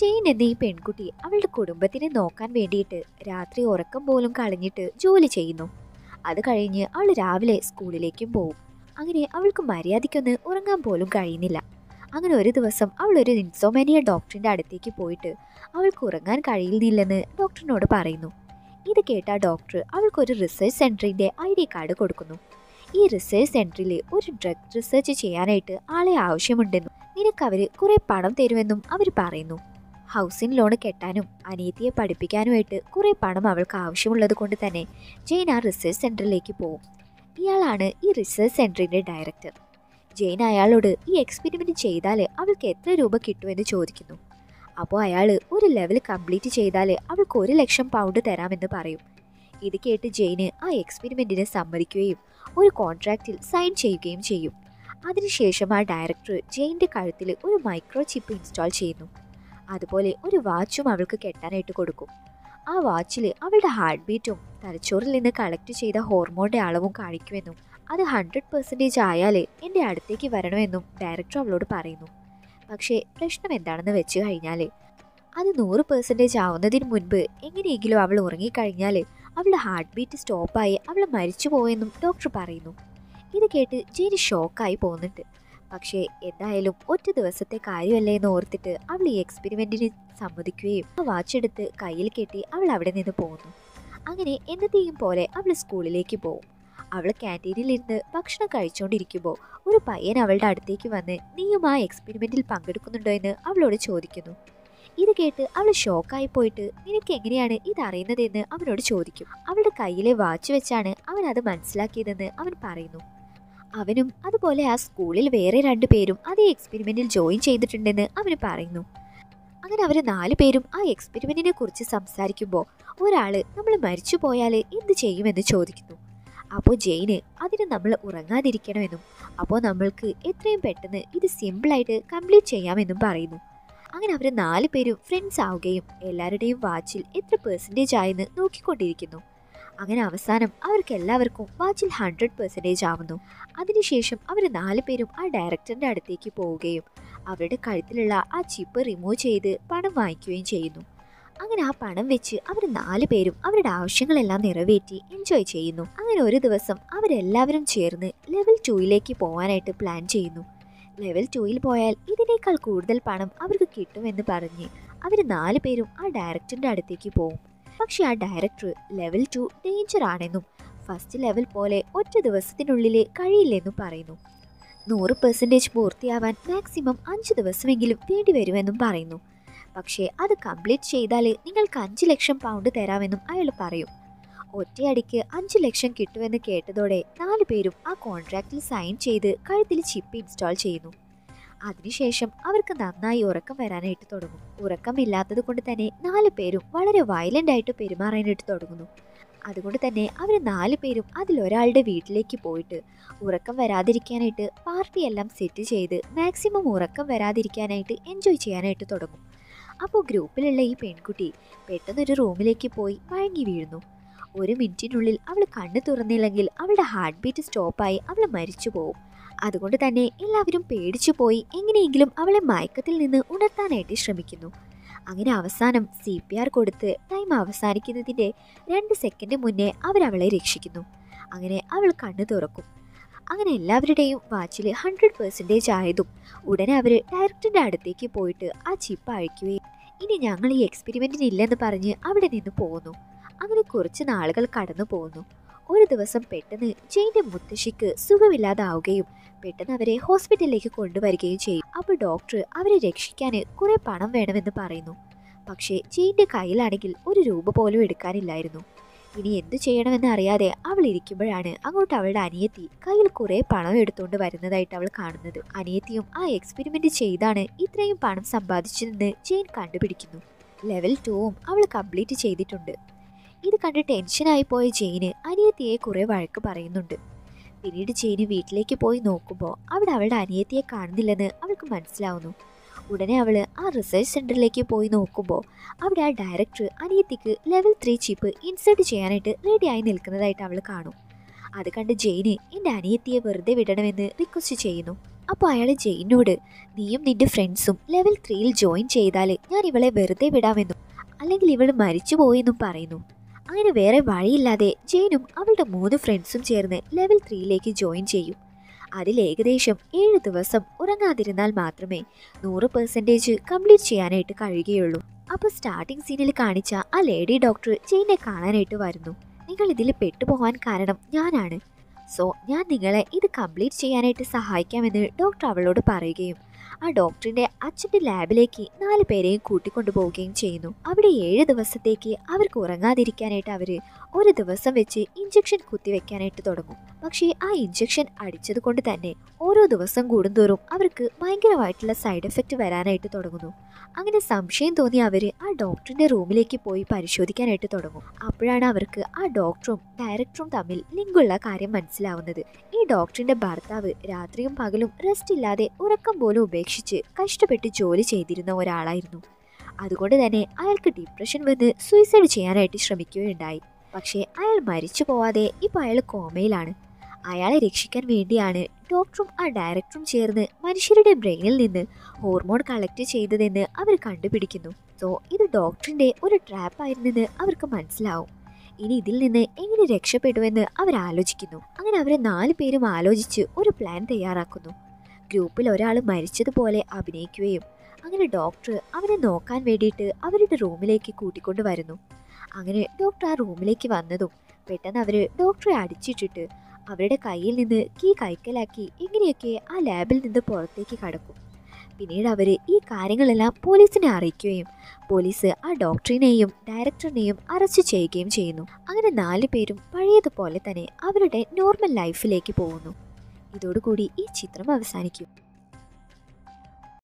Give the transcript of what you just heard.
ജെയിൻ എന്ന ഈ പെൺകുട്ടി അവളുടെ കുടുംബത്തിനെ നോക്കാൻ വേണ്ടിയിട്ട് രാത്രി ഉറക്കം പോലും കളഞ്ഞിട്ട് ജോലി ചെയ്യുന്നു അത് കഴിഞ്ഞ് അവൾ രാവിലെ സ്കൂളിലേക്കും പോവും അങ്ങനെ അവൾക്ക് മര്യാദയ്ക്കൊന്ന് ഉറങ്ങാൻ പോലും കഴിയുന്നില്ല അങ്ങനെ ഒരു ദിവസം അവൾ ഒരു ഇൻസോമേനിയ ഡോക്ടറിന്റെ അടുത്തേക്ക് പോയിട്ട് അവൾക്ക് ഉറങ്ങാൻ കഴിയുന്നില്ലെന്ന് ഡോക്ടറിനോട് പറയുന്നു ഇത് കേട്ട ഡോക്ടർ അവൾക്കൊരു റിസർച്ച് സെൻറ്ററിന്റെ ഐ ഡി കാർഡ് കൊടുക്കുന്നു ഈ റിസർച്ച് സെൻറ്ററിൽ ഒരു ഡ്രഗ് റിസർച്ച് ചെയ്യാനായിട്ട് ആളെ ആവശ്യമുണ്ടെന്നും നിനക്ക് അവർ കുറെ പണം തരുമെന്നും അവർ പറയുന്നു ഹൗസിംഗ് ലോൺ കെട്ടാനും അനിയത്തിയെ പഠിപ്പിക്കാനുമായിട്ട് കുറെ പണം അവൾക്ക് ആവശ്യമുള്ളത് കൊണ്ട് തന്നെ ജെയിൻ ആ റിസർച്ച് സെൻറ്ററിലേക്ക് പോകും ഇയാളാണ് ഈ റിസർച്ച് സെൻറ്ററിന്റെ ഡയറക്ടർ ജെയിൻ അയാളോട് ഈ എക്സ്പെരിമെന്റ് ചെയ്താൽ അവൾക്ക് എത്ര രൂപ കിട്ടുമെന്ന് ചോദിക്കുന്നു അപ്പോൾ അയാൾ ഒരു ലെവൽ കംപ്ലീറ്റ് ചെയ്താൽ അവൾക്ക് ഒരു ലക്ഷം പൗണ്ട് തരാമെന്ന് പറയും ഇത് കേട്ട് ജെയിന് ആ എക്സ്പെരിമെന്റിനെ സമ്മതിക്കുകയും ഒരു കോൺട്രാക്റ്റിൽ സൈൻ ചെയ്യുകയും ചെയ്യും അതിനുശേഷം ആ ഡയറക്ടർ ജെയിൻ്റെ കഴുത്തിൽ ഒരു മൈക്രോ ചിപ്പ് ഇൻസ്റ്റാൾ ചെയ്യുന്നു അതുപോലെ ഒരു വാച്ചും അവൾക്ക് കെട്ടാനായിട്ട് കൊടുക്കും ആ വാച്ചിൽ അവളുടെ ഹാർട്ട് ബീറ്റും തലച്ചോറിൽ നിന്ന് കളക്ട് ചെയ്ത ഹോർമോണിന്റെ അളവും കാണിക്കുമെന്നും അത് ഹൺഡ്രഡ് പെർസെൻറ്റേജ് ആയാൽ എൻ്റെ അടുത്തേക്ക് വരണമെന്നും ഡയറക്ടർ അവളോട് പറയുന്നു പക്ഷേ പ്രശ്നം എന്താണെന്ന് വെച്ച് കഴിഞ്ഞാൽ അത് നൂറ് പെർസെൻറ്റേജ് ആവുന്നതിന് മുൻപ് എങ്ങനെയെങ്കിലും അവൾ ഉറങ്ങിക്കഴിഞ്ഞാൽ അവളുടെ ഹാർട്ട് ബീറ്റ് സ്റ്റോപ്പായി അവൾ മരിച്ചു പോയെന്നും ഡോക്ടർ പറയുന്നു ഇത് കേട്ട് ജെയിന് ഷോക്കായി പോകുന്നുണ്ട് പക്ഷേ എന്തായാലും ഒറ്റ ദിവസത്തെ കാര്യമല്ലേ എന്ന് ഓർത്തിട്ട് അവൾ ഈ എക്സ്പെരിമെന്റിന് സമ്മതിക്കുകയും ആ വാച്ച് എടുത്ത് കയ്യിൽ കെട്ടി അവൾ അവിടെ നിന്ന് പോകുന്നു അങ്ങനെ എന്നത്തെയും പോലെ അവൾ സ്കൂളിലേക്ക് പോകും അവൾ ക്യാൻറ്റീനിൽ ഇരുന്ന് ഭക്ഷണം കഴിച്ചുകൊണ്ടിരിക്കുമ്പോൾ ഒരു പയ്യൻ അവളുടെ അടുത്തേക്ക് വന്ന് നീയും ആ എക്സ്പെരിമെന്റിൽ പങ്കെടുക്കുന്നുണ്ടോ എന്ന് അവളോട് ചോദിക്കുന്നു ഇത് കേട്ട് അവൾ ഷോക്കായി പോയിട്ട് നിനക്ക് എങ്ങനെയാണ് ഇത് അറിയുന്നതെന്ന് അവനോട് ചോദിക്കും അവളുടെ കയ്യിലെ വാച്ച് വെച്ചാണ് അവൻ അത് മനസ്സിലാക്കിയതെന്ന് അവൻ പറയുന്നു അവനും അതുപോലെ ആ സ്കൂളിൽ വേറെ രണ്ടു പേരും അതേ എക്സ്പെരിമെന്റിൽ ജോയിൻ ചെയ്തിട്ടുണ്ടെന്ന് അവന് പറയുന്നു അങ്ങനെ അവർ നാല് പേരും ആ എക്സ്പെരിമെന്റിനെ കുറിച്ച് സംസാരിക്കുമ്പോൾ ഒരാള് നമ്മൾ മരിച്ചു പോയാൽ എന്ത് ചെയ്യുമെന്ന് ചോദിക്കുന്നു അപ്പോൾ ജെയിന് അതിന് നമ്മൾ ഉറങ്ങാതിരിക്കണമെന്നും അപ്പോൾ നമ്മൾക്ക് എത്രയും പെട്ടെന്ന് ഇത് സിമ്പിളായിട്ട് കംപ്ലീറ്റ് ചെയ്യാമെന്നും പറയുന്നു അങ്ങനെ അവർ നാല് പേരും ഫ്രണ്ട്സ് ആവുകയും എല്ലാവരുടെയും വാച്ചിൽ എത്ര പെർസെൻറ്റേജ് ആയെന്ന് നോക്കിക്കൊണ്ടിരിക്കുന്നു അങ്ങനെ അവസാനം അവർക്ക് എല്ലാവർക്കും വാച്ചിൽ ഹൺഡ്രഡ് പെർസെൻറ്റേജ് ആവുന്നു അതിനുശേഷം അവർ നാല് പേരും ആ ഡയറക്ടറിന്റെ അടുത്തേക്ക് പോവുകയും അവരുടെ കഴുത്തിലുള്ള ആ ചിപ്പ് റിമൂവ് ചെയ്ത് പണം വാങ്ങിക്കുകയും ചെയ്യുന്നു അങ്ങനെ ആ പണം വെച്ച് അവർ നാല് പേരും അവരുടെ ആവശ്യങ്ങളെല്ലാം നിറവേറ്റി എൻജോയ് ചെയ്യുന്നു അങ്ങനെ ഒരു ദിവസം അവരെല്ലാവരും ചേർന്ന് ലെവൽ ടൂയിലേക്ക് പോകാനായിട്ട് പ്ലാൻ ചെയ്യുന്നു ലെവൽ ടൂയിൽ പോയാൽ ഇതിനേക്കാൾ കൂടുതൽ പണം അവർക്ക് കിട്ടുമെന്ന് പറഞ്ഞ് അവർ നാല് പേരും ആ ഡയറക്ടറിന്റെ അടുത്തേക്ക് പോകും പക്ഷെ ആ ഡയറക്ടർ ലെവൽ ടു ഡേഞ്ചർ ആണെന്നും ഫസ്റ്റ് ലെവൽ പോലെ ഒറ്റ ദിവസത്തിനുള്ളിൽ കഴിയില്ലെന്നും പറയുന്നു നൂറ് പെർസെൻറ്റേജ് പൂർത്തിയാവാൻ മാക്സിമം അഞ്ച് ദിവസമെങ്കിലും വേണ്ടി വരുമെന്നും പറയുന്നു പക്ഷേ അത് കംപ്ലീറ്റ് ചെയ്താൽ നിങ്ങൾക്ക് അഞ്ച് ലക്ഷം പൗണ്ട് തരാമെന്നും അയാൾ പറയും ഒറ്റയടിക്ക് അഞ്ച് ലക്ഷം കിട്ടുമെന്ന് കേട്ടതോടെ നാല് പേരും ആ കോൺട്രാക്റ്റിൽ സൈൻ ചെയ്ത് കഴുത്തിൽ ചിപ്പ് ഇൻസ്റ്റാൾ ചെയ്യുന്നു അതിനുശേഷം അവർക്ക് നന്നായി ഉറക്കം വരാനായിട്ട് തുടങ്ങും ഉറക്കമില്ലാത്തത് കൊണ്ട് തന്നെ നാല് പേരും വളരെ വയലന്റ് ആയിട്ട് പെരുമാറാനായിട്ട് തുടങ്ങുന്നു അതുകൊണ്ട് തന്നെ അവർ നാല് പേരും അതിലൊരാളുടെ വീട്ടിലേക്ക് പോയിട്ട് ഉറക്കം വരാതിരിക്കാനായിട്ട് പാർട്ടിയെല്ലാം സെറ്റ് ചെയ്ത് മാക്സിമം ഉറക്കം വരാതിരിക്കാനായിട്ട് എൻജോയ് ചെയ്യാനായിട്ട് തുടങ്ങും അപ്പോൾ ഗ്രൂപ്പിലുള്ള ഈ പെൺകുട്ടി പെട്ടെന്നൊരു റൂമിലേക്ക് പോയി മയങ്ങി വീഴുന്നു ഒരു മിനിറ്റിനുള്ളിൽ അവൾ കണ്ണു തുറന്നില്ലെങ്കിൽ അവളുടെ ഹാർട്ട് ബീറ്റ് സ്റ്റോപ്പായി അവൾ മരിച്ചു പോകും അതുകൊണ്ട് തന്നെ എല്ലാവരും പേടിച്ചു പോയി എങ്ങനെയെങ്കിലും അവളെ മയക്കത്തിൽ നിന്ന് ഉണർത്താനായിട്ട് ശ്രമിക്കുന്നു അങ്ങനെ അവസാനം സി പി ആർ കൊടുത്ത് ടൈം അവസാനിക്കുന്നതിൻ്റെ രണ്ട് സെക്കൻഡ് മുന്നേ അവരവളെ രക്ഷിക്കുന്നു അങ്ങനെ അവൾ കണ്ണു തുറക്കും അങ്ങനെ എല്ലാവരുടെയും വാച്ചിൽ ഹൺഡ്രഡ് പെർസെൻറ്റേജ് ആയതും ഉടനെ അവർ ഡയറക്ടറിൻ്റെ അടുത്തേക്ക് പോയിട്ട് ആ ചിപ്പ് അഴിക്കുകയും ഇനി ഞങ്ങൾ ഈ എക്സ്പെരിമെൻറ്റിന് ഇല്ലെന്ന് പറഞ്ഞ് അവിടെ നിന്ന് പോകുന്നു അങ്ങനെ കുറച്ച് നാളുകൾ കടന്നു പോകുന്നു ഒരു ദിവസം പെട്ടെന്ന് ജെയിൻ്റെ മുത്തശ്ശിക്ക് സുഖമില്ലാതാവുകയും പെട്ടെന്ന് അവരെ ഹോസ്പിറ്റലിലേക്ക് കൊണ്ടുവരികയും ചെയ്യും അപ്പോൾ ഡോക്ടർ അവരെ രക്ഷിക്കാൻ കുറെ പണം വേണമെന്ന് പറയുന്നു പക്ഷേ ജെയിൻ്റെ കയ്യിലാണെങ്കിൽ ഒരു രൂപ പോലും എടുക്കാനില്ലായിരുന്നു ഇനി എന്തു ചെയ്യണമെന്ന് അറിയാതെ അവൾ ഇരിക്കുമ്പോഴാണ് അങ്ങോട്ട് അവളുടെ അനിയത്തി കയ്യിൽ കുറെ പണം എടുത്തുകൊണ്ട് വരുന്നതായിട്ട് അവൾ കാണുന്നത് അനിയത്തിയും ആ എക്സ്പെരിമെന്റ് ചെയ്താണ് ഇത്രയും പണം സമ്പാദിച്ചതെന്ന് ജെയിൻ കണ്ടുപിടിക്കുന്നു ലെവൽ ടൂവും അവൾ കംപ്ലീറ്റ് ചെയ്തിട്ടുണ്ട് ഇത് കണ്ട് ടെൻഷനായി പോയ ജെയിന് അനിയത്തിയെ കുറെ വഴക്ക് പറയുന്നുണ്ട് പിന്നീട് ജെയിന് വീട്ടിലേക്ക് പോയി നോക്കുമ്പോൾ അവിടെ അവളുടെ അനിയത്തിയെ കാണുന്നില്ലെന്ന് അവൾക്ക് മനസ്സിലാവുന്നു ഉടനെ അവൾ ആ റിസർച്ച് സെന്ററിലേക്ക് പോയി നോക്കുമ്പോൾ അവിടെ ആ ഡയറക്ടർ അനിയത്തിക്ക് ലെവൽ ത്രീ ചിപ്പ് ഇൻസേർട്ട് ചെയ്യാനായിട്ട് റെഡിയായി നിൽക്കുന്നതായിട്ട് അവൾ കാണും അത് കണ്ട് ജെയിന് എൻ്റെ അനിയത്തിയെ വെറുതെ വിടണമെന്ന് റിക്വസ്റ്റ് ചെയ്യുന്നു അപ്പോൾ അയാൾ ജെയിനോട് നീയും നിന്റെ ഫ്രണ്ട്സും ലെവൽ ത്രീയിൽ ജോയിൻ ചെയ്താൽ ഞാൻ ഇവളെ വെറുതെ വിടാമെന്നും അല്ലെങ്കിൽ ഇവൾ മരിച്ചു പോയെന്നും പറയുന്നു അങ്ങനെ വേറെ വഴിയില്ലാതെ ജെയിനും അവളുടെ മൂന്ന് ഫ്രണ്ട്സും ചേർന്ന് ലെവൽ ത്രീയിലേക്ക് ജോയിൻ ചെയ്യും അതിൽ ഏകദേശം ഏഴ് ദിവസം ഉറങ്ങാതിരുന്നാൽ മാത്രമേ നൂറ് പെർസെൻറ്റേജ് കംപ്ലീറ്റ് ചെയ്യാനായിട്ട് കഴിയുകയുള്ളൂ അപ്പോൾ സ്റ്റാർട്ടിംഗ് സീനിൽ കാണിച്ച ആ ലേഡി ഡോക്ടർ ജെയിനെ കാണാനായിട്ട് വരുന്നു നിങ്ങൾ ഇതിൽ പെട്ടുപോകാൻ കാരണം ഞാനാണ് സോ ഞാൻ നിങ്ങളെ ഇത് കംപ്ലീറ്റ് ചെയ്യാനായിട്ട് സഹായിക്കാമെന്ന് ഡോക്ടർ അവളോട് പറയുകയും ആ ഡോക്ടറിന്റെ അച്ഛൻ്റെ ലാബിലേക്ക് നാല് പേരെയും കൂട്ടിക്കൊണ്ടു പോവുകയും ചെയ്യുന്നു അവിടെ ഏഴ് ദിവസത്തേക്ക് അവർക്ക് ഉറങ്ങാതിരിക്കാനായിട്ട് അവർ ഒരു ദിവസം വെച്ച് ഇഞ്ചക്ഷൻ കുത്തിവെക്കാനായിട്ട് തുടങ്ങും പക്ഷേ ആ ഇഞ്ചക്ഷൻ അടിച്ചത് കൊണ്ട് തന്നെ ഓരോ ദിവസം കൂടുന്തോറും അവർക്ക് ഭയങ്കരമായിട്ടുള്ള സൈഡ് എഫക്റ്റ് വരാനായിട്ട് തുടങ്ങുന്നു അങ്ങനെ സംശയം തോന്നി അവർ ആ ഡോക്ടറിന്റെ റൂമിലേക്ക് പോയി പരിശോധിക്കാനായിട്ട് തുടങ്ങും അപ്പോഴാണ് അവർക്ക് ആ ഡോക്ടറും ഡയറക്ടറും തമ്മിൽ ലിങ്കുള്ള കാര്യം മനസ്സിലാവുന്നത് ഈ ഡോക്ടറിന്റെ ഭർത്താവ് രാത്രിയും പകലും റെസ്റ്റ് ഇല്ലാതെ ഉറക്കം പോലും ഉപേക്ഷിച്ച് കഷ്ടപ്പെട്ട് ജോലി ചെയ്തിരുന്ന ഒരാളായിരുന്നു അതുകൊണ്ട് തന്നെ അയാൾക്ക് ഡിപ്രഷൻ വന്ന് സൂയിസൈഡ് ചെയ്യാനായിട്ട് ശ്രമിക്കുകയുണ്ടായി പക്ഷേ അയാൾ മരിച്ചു പോവാതെ ഇപ്പോൾ അയാൾ കോമയിലാണ് അയാളെ രക്ഷിക്കാൻ വേണ്ടിയാണ് ഡോക്ടറും ആ ഡയറക്ടറും ചേർന്ന് മനുഷ്യരുടെ ബ്രെയിനിൽ നിന്ന് ഹോർമോൺ കളക്ട് ചെയ്തതെന്ന് അവർ കണ്ടുപിടിക്കുന്നു സോ ഇത് ഡോക്ടറിന്റെ ഒരു ട്രാപ്പായിരുന്നെന്ന് അവർക്ക് മനസ്സിലാവും ഇനി ഇതിൽ നിന്ന് എങ്ങനെ രക്ഷപ്പെടുമെന്ന് അവർ ആലോചിക്കുന്നു അങ്ങനെ അവർ നാല് പേരും ആലോചിച്ച് ഒരു പ്ലാൻ തയ്യാറാക്കുന്നു ഗ്രൂപ്പിൽ ഒരാൾ മരിച്ചതുപോലെ അഭിനയിക്കുകയും അങ്ങനെ ഡോക്ടർ അവനെ നോക്കാൻ വേണ്ടിയിട്ട് അവരുടെ റൂമിലേക്ക് കൂട്ടിക്കൊണ്ട് വരുന്നു അങ്ങനെ ഡോക്ടർ ആ റൂമിലേക്ക് വന്നതും പെട്ടെന്ന് അവർ ഡോക്ടറെ അടിച്ചിട്ടിട്ട് അവരുടെ കയ്യിൽ നിന്ന് കീ കൈക്കലാക്കി എങ്ങനെയൊക്കെ ആ ലാബിൽ നിന്ന് പുറത്തേക്ക് കടക്കും പിന്നീട് അവർ ഈ കാര്യങ്ങളെല്ലാം പോലീസിനെ അറിയിക്കുകയും പോലീസ് ആ ഡോക്ടറിനെയും ഡയറക്ടറിനെയും അറസ്റ്റ് ചെയ്യുകയും ചെയ്യുന്നു അങ്ങനെ നാല് പേരും പഴയതുപോലെ തന്നെ അവരുടെ നോർമൽ ലൈഫിലേക്ക് പോകുന്നു ഇതോടുകൂടി ഈ ചിത്രം അവസാനിക്കും